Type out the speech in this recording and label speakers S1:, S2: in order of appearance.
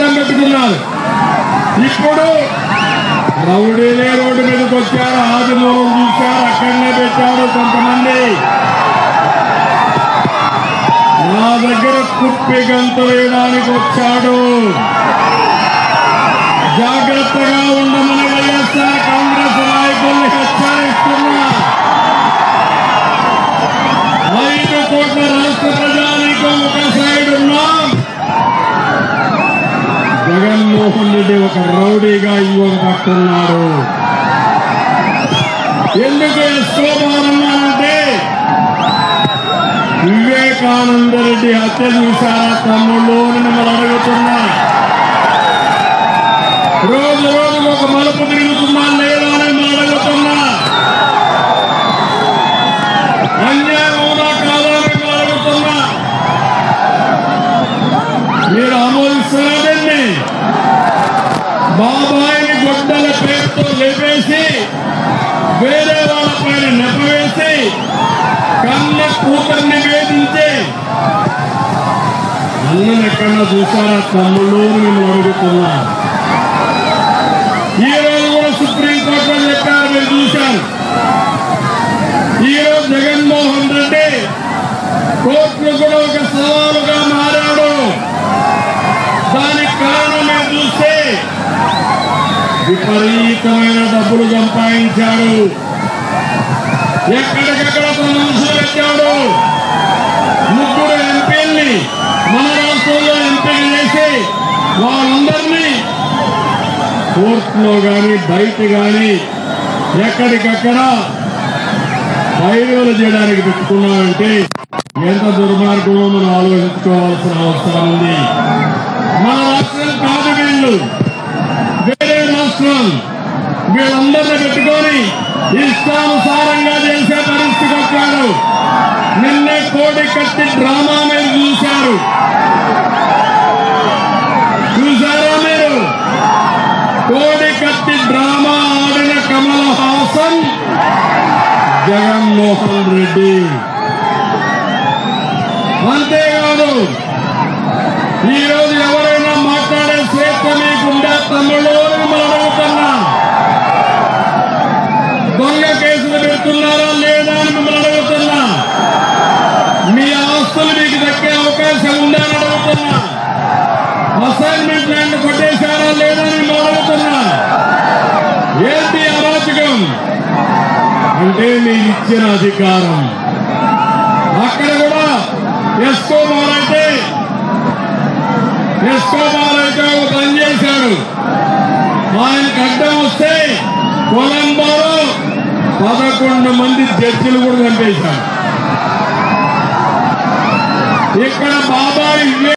S1: అడ్డం పెట్టుకున్నారు ఇప్పుడు రౌడీలే రోడ్డు మీదకి వచ్చారు ఆదిమూలం చూశారు అక్కడనే పెట్టారు కొంతమంది నా దగ్గర కుప్పి గంతు వేయడానికి వచ్చాడు జాగ్రత్తగా ఉండమని వైఎస్ఆర్ కాంగ్రెస్ నాయకుల్ని హెచ్చరిస్తున్నా ఐదు కోట్ల రాష్ట్ర ప్రజానీకం ఒక సైడ్ ఉన్నాం జగన్మోహన్ రెడ్డి ఒక రౌడీగా ఇంకొక పట్టున్నాడు ఎందుకు ఎస్కోబారన్నానంటే వివేకానంద రెడ్డి హత్య చూశారా తమ్ముళ్ళు అని మిమ్మల్ని అడుగుతున్నా రోజు రోజుకు ఒక మలుపు తిరుగుతున్నా లేదా అని మిమ్మల్ని అడుగుతున్నా అన్యాయం అవునా కాదా అని మిమ్మల్ని అడుగుతున్నా మీరు ఆమోదిస్తున్నారండి బాబాయిని గొడ్డల పేరుతో లేపేసి వేరే వాళ్ళ పైన నెపవేసి కన్న కూతుర్ని వేధించి అన్నం ఎక్కడన్నా చూసారా తమ్ముళ్ళు అని నేను అడుగుతున్నా ఈ రోజు కూడా సుప్రీంకోర్టులో చెప్పారు మీరు చూశారు ఈ రోజు జగన్మోహన్ రెడ్డి కోర్టులు కూడా ఒక సవాలుగా మారాడు దానికి కారణం మీరు చూస్తే విపరీతమైన డబ్బులు సంపాదించాడు ఎక్కడికెక్కడ తన మనుషులు పెట్టాడు ముగ్గురు ఎంపీల్ని మన రాష్ట్రంలో ఎంపీలు చేసి వాళ్ళందరినీ కోర్టులో కానీ బయట కానీ ఎక్కడికక్కడ బయలువలు చేయడానికి పెట్టుకున్నామంటే ఎంత దుర్మార్గమో మనం ఆలోచించుకోవాల్సిన అవసరం ఉంది మన రాష్ట్రం కాదు వీళ్ళు వేరే రాష్ట్రం వీళ్ళందరినీ పెట్టుకొని ఇష్టానుసారంగా చేసే పరిస్థితి వచ్చాడు నిన్నే కోడి కట్టి డ్రామా మీరు చూశారు చూశారా మీరు కోడి కట్టి డ్రామా ఆడిన కమల్ హాసన్ జగన్మోహన్ రెడ్డి అంతేకాదు ఈ రోజు ఎవరైనా మాట్లాడే స్వేచ్ఛ మీకుండే తమ్ముళ్ళు అని మిమ్మల్ని అడుగుతున్నా దొంగ కేసులు పెడుతున్నారా లేదా అని మిమ్మల్ని అడుగుతున్నా మీ ఆస్తులు మీకు దక్కే అవకాశం ఉందా అని అడుగుతున్నా అసైన్మెంట్ ల్యాండ్ కొట్టేశారా లేదా అని మిమ్మల్ని అడుగుతున్నా ఏంటి అరాచకం అంటే మీరు ఇచ్చిన అధికారం అక్కడ కూడా ఎస్కోబార్ అయితే ఎస్కోబార్ అయితే ఒక పని చేశాడు ఆయనకు అడ్డం వస్తే కొలంబోలో పదకొండు మంది జడ్జిలు కూడా చంపేశాడు ఇక్కడ బాబాయ్ వివేక్